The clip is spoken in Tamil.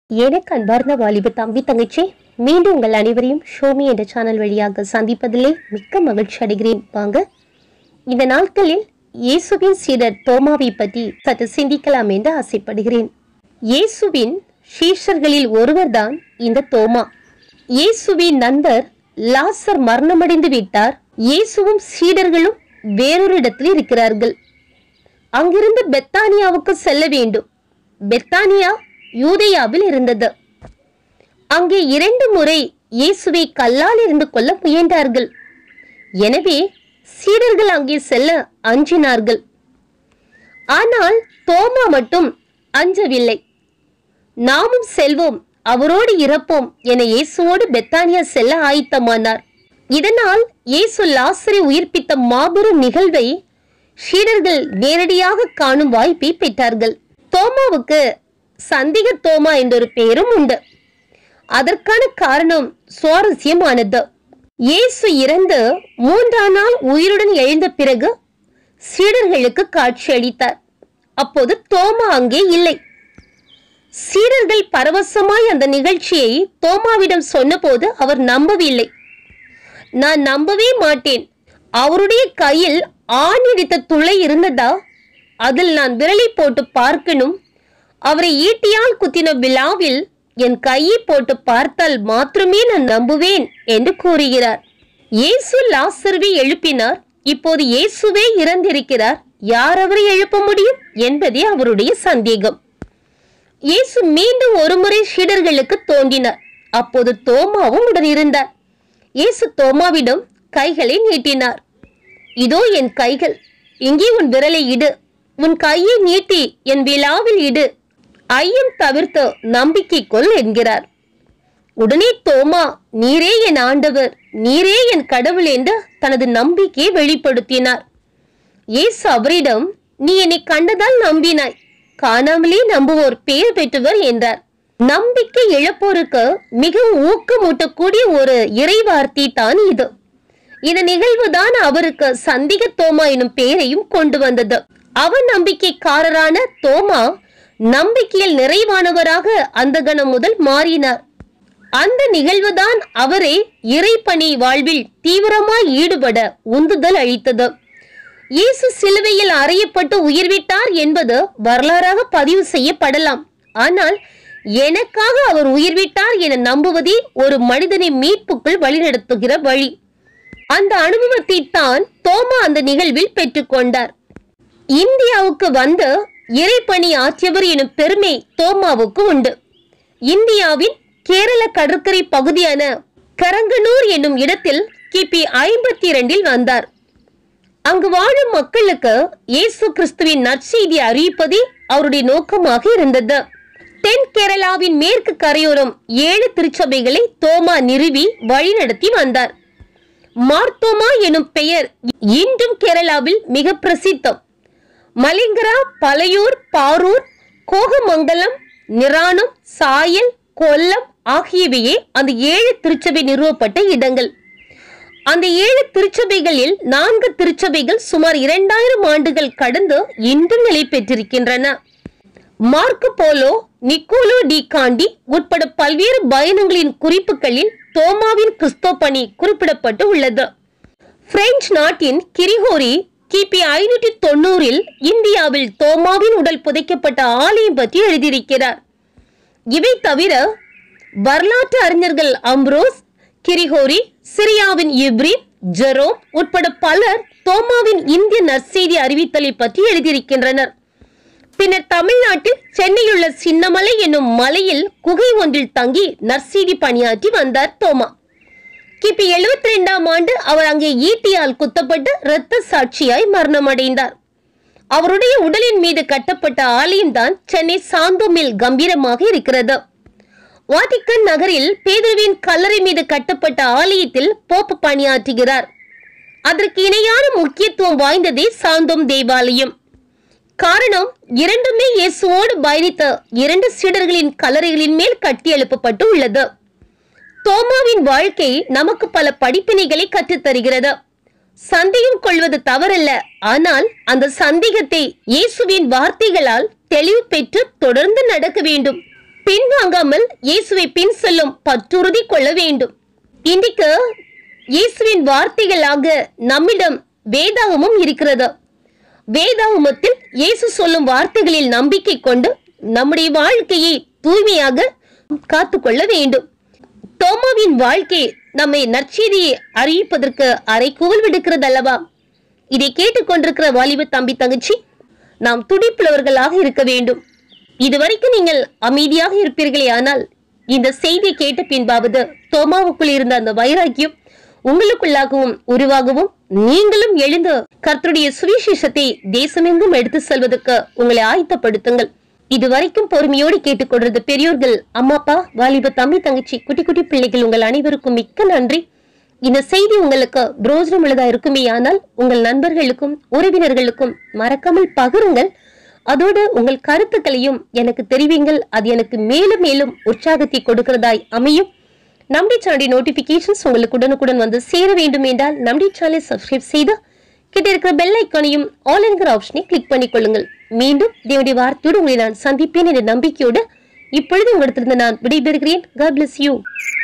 எனக்கு அன்பார்ந்த வாலிப தம்பி தங்கச்சி மீண்டும் உங்கள் அனைவரையும் ஷோமி என்ற சேனல் வழியாக சந்திப்பதிலே மிக்க மகிழ்ச்சி அடைகிறேன் வாங்க இந்த நாட்களில் இயேசுவின் சீடர் தோமாவை பற்றி சற்று சிந்திக்கலாம் என்று ஆசைப்படுகிறேன் இயேசுவின் சீஷர்களில் ஒருவர்தான் இந்த தோமா இயேசுவின் நண்பர் லாசர் மரணமடைந்து விட்டார் இயேசுவும் சீடர்களும் வேறொரு இடத்தில் இருக்கிறார்கள் அங்கிருந்து பெத்தானியாவுக்கு செல்ல வேண்டும் பெத்தானியா யூதேயாவில் இருந்தது அங்கே இரண்டு முறை இயேசுவை கல்லால் இருந்து கொள்ள முயன்றார்கள் எனவே சீடர்கள் அங்கே செல்ல அஞ்சினார்கள் ஆனால் தோமா மட்டும் அஞ்சவில்லை நாமும் செல்வோம் அவரோடு இறப்போம் என இயேசுவோடு பெத்தானியா செல்ல ஆயத்தமானார் இதனால் இயேசு லாசரை உயிர்ப்பித்த மாபெரும் நிகழ்வை சீடர்கள் நேரடியாக காணும் வாய்ப்பை பெற்றார்கள் தோமாவுக்கு சந்திக தோமா என்றொரு பெயரும் உண்டு அதற்கான காரணம் சுவாரஸ்யமானது இயேசு இறந்து மூன்றாம் நாள் உயிருடன் எழுந்த பிறகு சீடர்களுக்கு காட்சியளித்தார் அப்போது தோமா அங்கே இல்லை சீடர்கள் பரவசமாய் அந்த நிகழ்ச்சியை தோமாவிடம் சொன்னபோது அவர் நம்பவில்லை நான் நம்பவே மாட்டேன் அவருடைய கையில் ஆண் இடித்த துளை இருந்ததா அதில் நான் விரலை போட்டு பார்க்கணும் அவரை ஈட்டியால் குத்தின விழாவில் என் கையை போட்டு பார்த்தால் மாத்திரமே நான் நம்புவேன் என்று கூறுகிறார் இயேசு லாசர்வை எழுப்பினார் இப்போது இயேசுவே இறந்திருக்கிறார் யார் அவரை எழுப்ப முடியும் என்பதே அவருடைய சந்தேகம் இயேசு மீண்டும் ஒருமுறை சீடர்களுக்கு தோன்றினார் அப்போது தோமாவும் உடன் இருந்தார் இயேசு தோமாவிடம் கைகளை நீட்டினார் இதோ என் கைகள் இங்கே உன் விரலை இடு உன் கையை நீட்டி என் விழாவில் இடு ஐயம் தவிர்த்து நம்பிக்கை கொள் என்கிறார் உடனே தோமா நீரே என் ஆண்டவர் நீரே என் கடவுள் என்று தனது நம்பிக்கையை வெளிப்படுத்தினார் இயேசு அவரிடம் நீ என்னை கண்டதால் நம்பினாய் காணாமலே நம்புவோர் பேர் பெற்றவர் என்றார் நம்பிக்கை இழப்போருக்கு மிகவும் ஊக்கமூட்டக்கூடிய ஒரு இறைவார்த்தை தான் இது இந்த நிகழ்வு தான் அவருக்கு சந்திக தோமா எனும் பெயரையும் கொண்டு வந்தது அவன் நம்பிக்கைக்காரரான தோமா நம்பிக்கையில் நிறைவானவராக அந்த கணம் முதல் மாறினார் அந்த நிகழ்வுதான் அவரை இறைப்பணி வாழ்வில் தீவிரமாய் ஈடுபட உந்துதல் அளித்தது இயேசு சிலுவையில் அறையப்பட்டு உயிர்விட்டார் என்பது வரலாறாக பதிவு செய்யப்படலாம் ஆனால் எனக்காக அவர் உயிர்விட்டார் என நம்புவதே ஒரு மனிதனை மீட்புக்குள் வழிநடத்துகிற வழி அந்த அனுபவத்தை தான் தோமா அந்த நிகழ்வில் பெற்றுக்கொண்டார் இந்தியாவுக்கு வந்து இறைப்பணி ஆற்றியவர் எனும் பெருமை தோமாவுக்கு உண்டு இந்தியாவின் கேரள கடற்கரை பகுதியான கரங்கனூர் என்னும் இடத்தில் கிபி ஐம்பத்தி இரண்டில் வந்தார் அங்கு வாழும் மக்களுக்கு இயேசு கிறிஸ்துவின் நற்செய்தி அறிவிப்பதே அவருடைய நோக்கமாக இருந்தது தென் கேரளாவின் மேற்கு கரையோரம் ஏழு திருச்சபைகளை தோமா நிறுவி வழிநடத்தி வந்தார் மார்த்தோமா எனும் பெயர் இன்றும் கேரளாவில் மிக பிரசித்தம் மலிங்கரா பலையூர் பாரூர் கோகமங்கலம் நிரானம் சாயல் கொல்லம் ஆகியவையே அந்த ஏழு திருச்சபை நிறுவப்பட்ட இடங்கள் அந்த ஏழு திருச்சபைகளில் நான்கு திருச்சபைகள் சுமார் இரண்டாயிரம் ஆண்டுகள் கடந்து இன்றும் நிலை பெற்றிருக்கின்றன மார்க்கு போலோ நிக்கோலோ டி காண்டி உட்பட பல்வேறு பயணங்களின் குறிப்புகளில் தோமாவின் கிறிஸ்தவ பணி குறிப்பிடப்பட்டு உள்ளது பிரெஞ்சு நாட்டின் கிரிகோரி கிபி ஐநூற்றி தொண்ணூறில் இந்தியாவில் தோமாவின் உடல் புதைக்கப்பட்ட ஆலயம் பற்றி எழுதியிருக்கிறார் இவை தவிர வரலாற்று அறிஞர்கள் அம்ரோஸ் கிரிகோரி சிரியாவின் இப்ரி ஜெரோம் உட்பட பலர் தோமாவின் இந்திய நற்செய்தி அறிவித்தலை பற்றி எழுதியிருக்கின்றனர் பின்னர் தமிழ்நாட்டில் சென்னையுள்ள சின்னமலை என்னும் மலையில் குகை ஒன்றில் தங்கி நற்செய்தி பணியாற்றி வந்தார் தோமா கிபி எழுபத்தி ரெண்டாம் ஆண்டு அவர் அங்கே ஈட்டியால் குத்தப்பட்டு இரத்த சாட்சியாய் மரணமடைந்தார் அவருடைய உடலின் மீது கட்டப்பட்ட ஆலயம்தான் சென்னை சாந்தோமில் கம்பீரமாக இருக்கிறது வாட்டிக்கன் நகரில் பேதுருவின் கல்லறை மீது கட்டப்பட்ட ஆலயத்தில் போப்பு பணியாற்றுகிறார் அதற்கு இணையான முக்கியத்துவம் வாய்ந்ததே சாந்தோம் தேவாலயம் காரணம் இரண்டுமே இயேசுவோடு பயணித்த இரண்டு சீடர்களின் கல்லறைகளின் மேல் கட்டி எழுப்பப்பட்டு உள்ளது தோமாவின் வாழ்க்கை நமக்கு பல படிப்பினைகளை கற்றுத் தருகிறது சந்தேகம் கொள்வது தவறல்ல ஆனால் அந்த சந்தேகத்தை இயேசுவின் வார்த்தைகளால் தெளிவு பெற்று தொடர்ந்து நடக்க வேண்டும் பின்வாங்காமல் இயேசுவை பின் செல்லும் பற்றுறுதி கொள்ள வேண்டும் இன்றைக்கு இயேசுவின் வார்த்தைகளாக நம்மிடம் வேதாகமும் இருக்கிறது வேதாகமத்தில் இயேசு சொல்லும் வார்த்தைகளில் நம்பிக்கை கொண்டு நம்முடைய வாழ்க்கையை தூய்மையாக காத்துக்கொள்ள வேண்டும் தோமாவின் வாழ்க்கை நம்மை நற்செய்தியை அறிவிப்பதற்கு அரைக்கூவல் விடுக்கிறது அல்லவா இதை கேட்டுக்கொண்டிருக்கிற வாலிப தம்பி தங்கச்சி நாம் துடிப்புள்ளவர்களாக இருக்க வேண்டும் இதுவரைக்கும் நீங்கள் அமைதியாக இருப்பீர்களே ஆனால் இந்த செய்தியை கேட்ட பின்பாவது தோமாவுக்குள் இருந்த அந்த வைராக்கியம் உங்களுக்குள்ளாகவும் உருவாகவும் நீங்களும் எழுந்து கர்த்தருடைய சுவிசேஷத்தை தேசமெங்கும் எடுத்து செல்வதற்கு உங்களை ஆயத்தப்படுத்துங்கள் இதுவரைக்கும் பொறுமையோடு கேட்டுக்கொண்டிருந்த பெரியோர்கள் அம்மா அப்பா வாலிப தம்பி தங்கச்சி குட்டி குட்டி பிள்ளைகள் உங்கள் அனைவருக்கும் மிக்க நன்றி இந்த செய்தி உங்களுக்கு பிரோஜனம் உள்ளதா இருக்குமே ஆனால் உங்கள் நண்பர்களுக்கும் உறவினர்களுக்கும் மறக்காமல் பகிருங்கள் அதோடு உங்கள் கருத்துக்களையும் எனக்கு தெரிவிங்கள் அது எனக்கு மேலும் மேலும் உற்சாகத்தை கொடுக்கிறதாய் அமையும் நம்முடைய சேனலுடைய நோட்டிபிகேஷன்ஸ் உங்களுக்கு உடனுக்குடன் வந்து சேர வேண்டும் என்றால் நம்முடைய சேனலை சப்ஸ்கிரைப் செய்து கிட்ட இருக்கிற பெல் ஐக்கானையும் ஆல் என்கிற ஆப்ஷனை கிளிக் பண்ணிக்கொள்ளுங்கள் மீண்டும் தேவனுடைய வார்த்தையோடு உங்களை நான் சந்திப்பேன் என்ற நம்பிக்கையோடு இப்பொழுது உங்களிடத்திலிருந்து நான் விடைபெறுகிறேன் God bless you